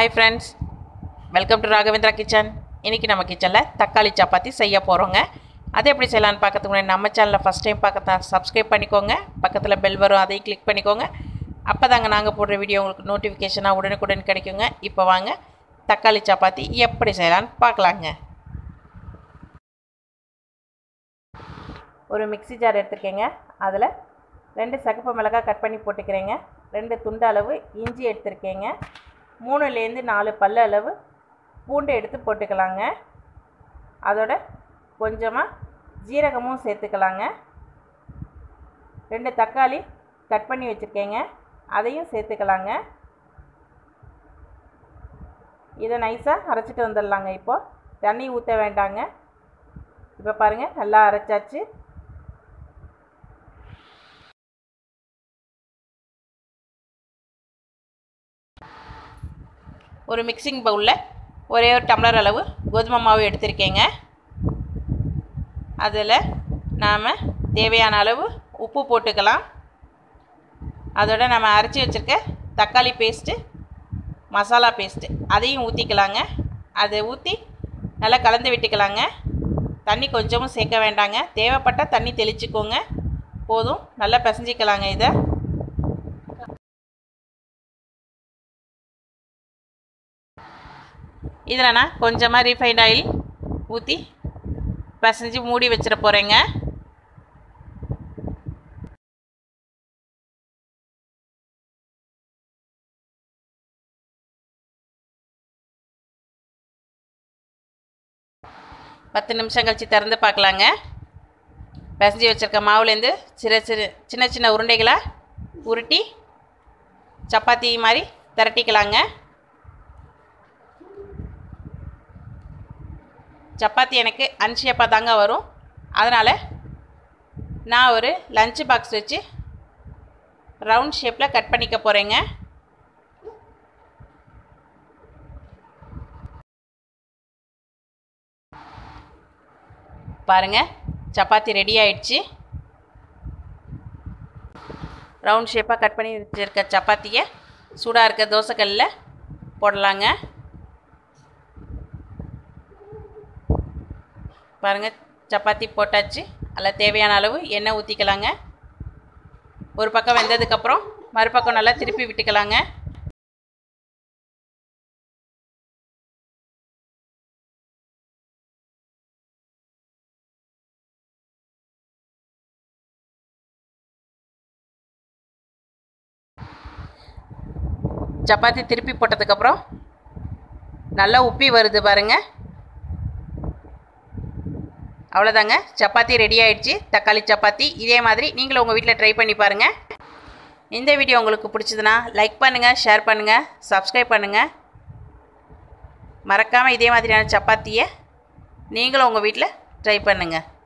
hi friends welcome to Raghavendra kitchen இன்றைக்கி நம்ம கிச்சனில் தக்காளி சப்பாத்தி செய்ய போகிறோங்க அது எப்படி செய்யலான்னு பார்க்கறதுக்கு முன்னாடி நம்ம சேனலில் ஃபஸ்ட் டைம் பார்க்கறதா சப்ஸ்கிரைப் பண்ணிக்கோங்க பக்கத்தில் பெல் வரும் அதையும் கிளிக் பண்ணிக்கோங்க அப்போ தாங்க நாங்கள் போடுற வீடியோ உங்களுக்கு நோட்டிஃபிகேஷனாக உடனுக்குடன் கிடைக்குங்க இப்போ வாங்க தக்காளி சப்பாத்தி எப்படி செய்யலான்னு பார்க்கலாங்க ஒரு மிக்ஸி ஜார் எடுத்துருக்கேங்க அதில் ரெண்டு சகப்பு மிளகாய் கட் பண்ணி போட்டுக்கிறேங்க ரெண்டு துண்டு அளவு இஞ்சி எடுத்துருக்கேங்க மூணுலேருந்து நாலு பல்லு அளவு பூண்டு எடுத்து போட்டுக்கலாங்க அதோட கொஞ்சமாக ஜீரகமும் சேர்த்துக்கலாங்க ரெண்டு தக்காளி கட் பண்ணி வச்சுருக்கேங்க அதையும் சேர்த்துக்கலாங்க இதை நைஸாக அரைச்சிட்டு வந்துடலாங்க இப்போது தண்ணி ஊற்ற வேண்டாங்க இப்போ பாருங்கள் நல்லா அரைச்சாச்சு ஒரு மிக்சிங் பவுலில் ஒரே ஒரு டம்ளர் அளவு கோதுமை மாவு எடுத்திருக்கேங்க அதில் நாம் தேவையான அளவு உப்பு போட்டுக்கலாம் அதோட நம்ம அரைச்சி வச்சுருக்க தக்காளி பேஸ்ட்டு மசாலா பேஸ்ட்டு அதையும் ஊற்றிக்கலாங்க அதை ஊற்றி நல்லா கலந்து விட்டுக்கலாங்க தண்ணி கொஞ்சமும் சேர்க்க வேண்டாங்க தேவைப்பட்டால் தண்ணி தெளிச்சுக்கோங்க போதும் நல்லா பிசைஞ்சிக்கலாங்க இதை இதில் நான் கொஞ்சமாக ரீஃபைண்ட் ஆயில் ஊற்றி பிசைஞ்சு மூடி வச்சிட போகிறேங்க பத்து நிமிஷம் கழித்து திறந்து பார்க்கலாங்க பிசைஞ்சு வச்சுருக்க மாவுலேருந்து சிறு சிறு சின்ன சின்ன உருண்டைகளாக உருட்டி சப்பாத்தி மாதிரி திரட்டிக்கலாங்க சப்பாத்தி எனக்கு அன்ஷேப்பாக தாங்க வரும் அதனால் நான் ஒரு லஞ்ச் பாக்ஸ் வச்சு ரவுண்ட் ஷேப்பில் கட் பண்ணிக்க போகிறேங்க பாருங்கள் சப்பாத்தி ரெடி ஆயிடுச்சு ரவுண்ட் ஷேப்பாக கட் பண்ணி வச்சுருக்க சப்பாத்தியை சூடாக இருக்க தோசைக்கல்லில் போடலாங்க பாருங்கள் சப்பாத்தி போட்டாச்சு அதில் தேவையான அளவு எண்ணெய் ஊற்றிக்கலாங்க ஒரு பக்கம் வெந்ததுக்கப்புறம் மறுபக்கம் நல்லா திருப்பி விட்டுக்கலாங்க சப்பாத்தி திருப்பி போட்டதுக்கப்புறம் நல்லா உப்பி வருது பாருங்கள் அவ்வளோதாங்க சப்பாத்தி ரெடி ஆயிடுச்சு தக்காளி சப்பாத்தி இதே மாதிரி நீங்களும் உங்கள் வீட்டில் ட்ரை பண்ணி பாருங்கள் இந்த வீடியோ உங்களுக்கு பிடிச்சதுன்னா லைக் பண்ணுங்கள் ஷேர் பண்ணுங்கள் சப்ஸ்கிரைப் பண்ணுங்கள் மறக்காமல் இதே மாதிரியான சப்பாத்தியை நீங்களும் உங்கள் வீட்டில் ட்ரை பண்ணுங்கள்